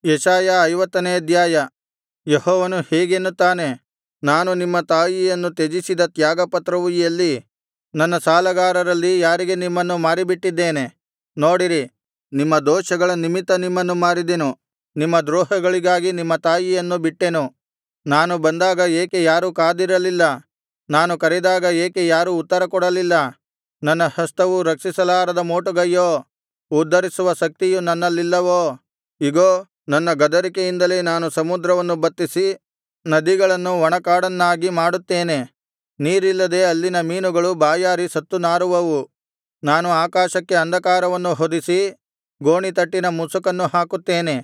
ಯೆಶಾಯ ಐವತ್ತನೇ ಅಧ್ಯಾಯ ಯೆಹೋವನು ಹೀಗೆನ್ನುತ್ತಾನೆ ನಾನು ನಿಮ್ಮ ತಾಯಿಯನ್ನು ತ್ಯಜಿಸಿದ ತ್ಯಾಗಪತ್ರವು ಎಲ್ಲಿ ನನ್ನ ಸಾಲಗಾರರಲ್ಲಿ ಯಾರಿಗೆ ನಿಮ್ಮನ್ನು ಮಾರಿಬಿಟ್ಟಿದ್ದೇನೆ ನೋಡಿರಿ ನಿಮ್ಮ ದೋಷಗಳ ನಿಮಿತ್ತ ನಿಮ್ಮನ್ನು ಮಾರಿದೆನು ನಿಮ್ಮ ದ್ರೋಹಗಳಿಗಾಗಿ ನಿಮ್ಮ ತಾಯಿಯನ್ನು ಬಿಟ್ಟೆನು ನಾನು ಬಂದಾಗ ಏಕೆ ಯಾರೂ ಕಾದಿರಲಿಲ್ಲ ನಾನು ಕರೆದಾಗ ಏಕೆ ಯಾರೂ ಉತ್ತರಕೊಡಲಿಲ್ಲ ನನ್ನ ಹಸ್ತವು ರಕ್ಷಿಸಲಾರದ ಮೋಟುಗೈಯೋ ಉದ್ಧರಿಸುವ ಶಕ್ತಿಯು ನನ್ನಲ್ಲಿಲ್ಲವೋ ಇಗೋ ನನ್ನ ಗದರಿಕೆಯಿಂದಲೇ ನಾನು ಸಮುದ್ರವನ್ನು ಬತ್ತಿಸಿ ನದಿಗಳನ್ನು ಒಣಕಾಡನ್ನಾಗಿ ಮಾಡುತ್ತೇನೆ ನೀರಿಲ್ಲದೆ ಅಲ್ಲಿನ ಮೀನುಗಳು ಬಾಯಾರಿ ಸತ್ತು ನಾರುವವು ನಾನು ಆಕಾಶಕ್ಕೆ ಅಂಧಕಾರವನ್ನು ಹೊದಿಸಿ ಗೋಣಿತಟ್ಟಿನ ಮುಸುಕನ್ನು ಹಾಕುತ್ತೇನೆ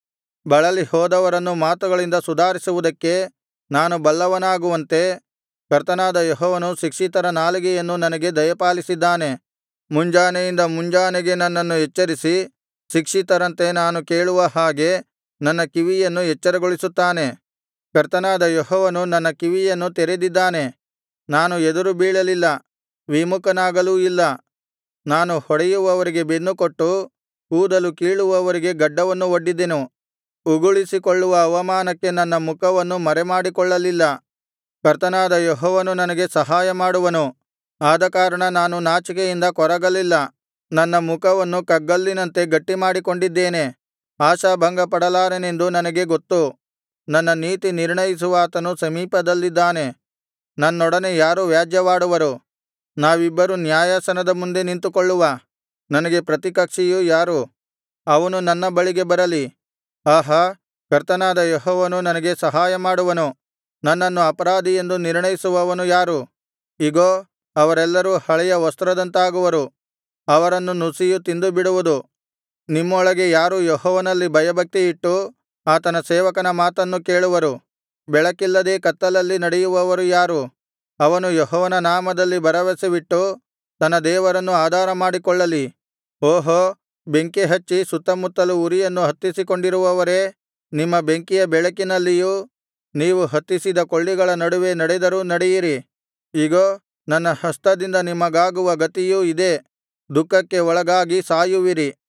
ಬಳಲಿ ಹೋದವರನ್ನು ಮಾತುಗಳಿಂದ ಸುಧಾರಿಸುವುದಕ್ಕೆ ನಾನು ಬಲ್ಲವನಾಗುವಂತೆ ಕರ್ತನಾದ ಯೆಹೋವನು ಶಿಕ್ಷಿತರ ನಾಲಿಗೆಯನ್ನು ನನಗೆ ದಯಪಾಲಿಸಿದ್ದಾನೆ ಮುಂಜಾನೆಯಿಂದ ಮುಂಜಾನೆಗೆ ನನ್ನನ್ನು ಎಚ್ಚರಿಸಿ ಶಿಕ್ಷಿತರಂತೆ ನಾನು ಕೇಳುವ ಹಾಗೆ ನನ್ನ ಕಿವಿಯನ್ನು ಎಚ್ಚರಗೊಳಿಸುತ್ತಾನೆ ಕರ್ತನಾದ ಯೆಹೋವನು ನನ್ನ ಕಿವಿಯನ್ನು ತೆರೆದಿದ್ದಾನೆ ನಾನು ಎದುರು ಬೀಳಲಿಲ್ಲ ವಿಮುಖನಾಗಲೂ ಇಲ್ಲ ನಾನು ಹೊಡೆಯುವವರಿಗೆ ಬೆನ್ನುಕೊಟ್ಟು ಕೂದಲು ಕೀಳುವವರಿಗೆ ಗಡ್ಡವನ್ನು ಒಡ್ಡಿದೆನು ಉಗುಳಿಸಿಕೊಳ್ಳುವ ಅವಮಾನಕ್ಕೆ ನನ್ನ ಮುಖವನ್ನು ಮರೆಮಾಡಿಕೊಳ್ಳಲಿಲ್ಲ ಕರ್ತನಾದ ಯೆಹೋವನು ನನಗೆ ಸಹಾಯಮಾಡುವನು ಆದಕಾರಣ ನಾನು ನಾಚಿಕೆಯಿಂದ ಕೊರಗಲಿಲ್ಲ ನನ್ನ ಮುಖವನ್ನು ಕಗ್ಗಲ್ಲಿನಂತೆ ಗಟ್ಟಿಮಾಡಿಕೊಂಡಿದ್ದೇನೆ ಆಶಾಭಂಗಪಡಲಾರೆನೆಂದು ನನಗೆ ಗೊತ್ತು ನನ್ನ ನೀತಿ ನಿರ್ಣಯಿಸುವಾತನು ಸಮೀಪದಲ್ಲಿದ್ದಾನೆ ನನ್ನೊಡನೆ ಯಾರು ವ್ಯಾಜ್ಯವಾಡುವರು ನಾವಿಬ್ಬರು ನ್ಯಾಯಾಸನದ ಮುಂದೆ ನಿಂತುಕೊಳ್ಳುವ ನನಗೆ ಪ್ರತಿಕಕ್ಷಿಯು ಯಾರು ಅವನು ನನ್ನ ಬಳಿಗೆ ಬರಲಿ ಆಹಾ ಕರ್ತನಾದ ಯೆಹೋವನು ನನಗೆ ಸಹಾಯಮಾಡುವನು ನನ್ನನ್ನು ಅಪರಾಧಿಯೆಂದು ನಿರ್ಣಯಿಸುವವನು ಯಾರು ಇಗೋ ಅವರೆಲ್ಲರೂ ಹಳೆಯ ವಸ್ತ್ರದಂತಾಗುವರು ಅವರನ್ನು ನುಸಿಯು ತಿಂದುಬಿಡುವುದು ನಿಮ್ಮೊಳಗೆ ಯಾರು ಯೆಹೋವನಲ್ಲಿ ಭಯಭಕ್ತಿಯಿಟ್ಟು ಆತನ ಸೇವಕನ ಮಾತನ್ನು ಕೇಳುವರು ಬೆಳಕಿಲ್ಲದೆ ಕತ್ತಲಲ್ಲಿ ನಡೆಯುವವರು ಯಾರು ಅವನು ಯೆಹೋವನ ನಾಮದಲ್ಲಿ ಭರವಸವಿಟ್ಟು ತನ್ನ ದೇವರನ್ನು ಆಧಾರಮಾಡಿಕೊಳ್ಳಲಿ ಓಹೋ ಬೆಂಕಿಹಚ್ಚಿ ಸುತ್ತಮುತ್ತಲು ಉರಿಯನ್ನು ಹತ್ತಿಸಿಕೊಂಡಿರುವವರೇ ನಿಮ್ಮ ಬೆಂಕಿಯ ಬೆಳಕಿನಲ್ಲಿಯೂ ನೀವು ಹತ್ತಿಸಿದ ಕೊಳ್ಳಿಗಳ ನಡುವೆ ನಡೆದರೂ ನಡೆಯಿರಿ ಇಗೋ ನನ್ನ ಹಸ್ತದಿಂದ ನಿಮಗಾಗುವ ಗತಿಯು ಇದೇ ದುಃಖಕ್ಕೆ ಒಳಗಾಗಿ ಸಾಯುವಿರಿ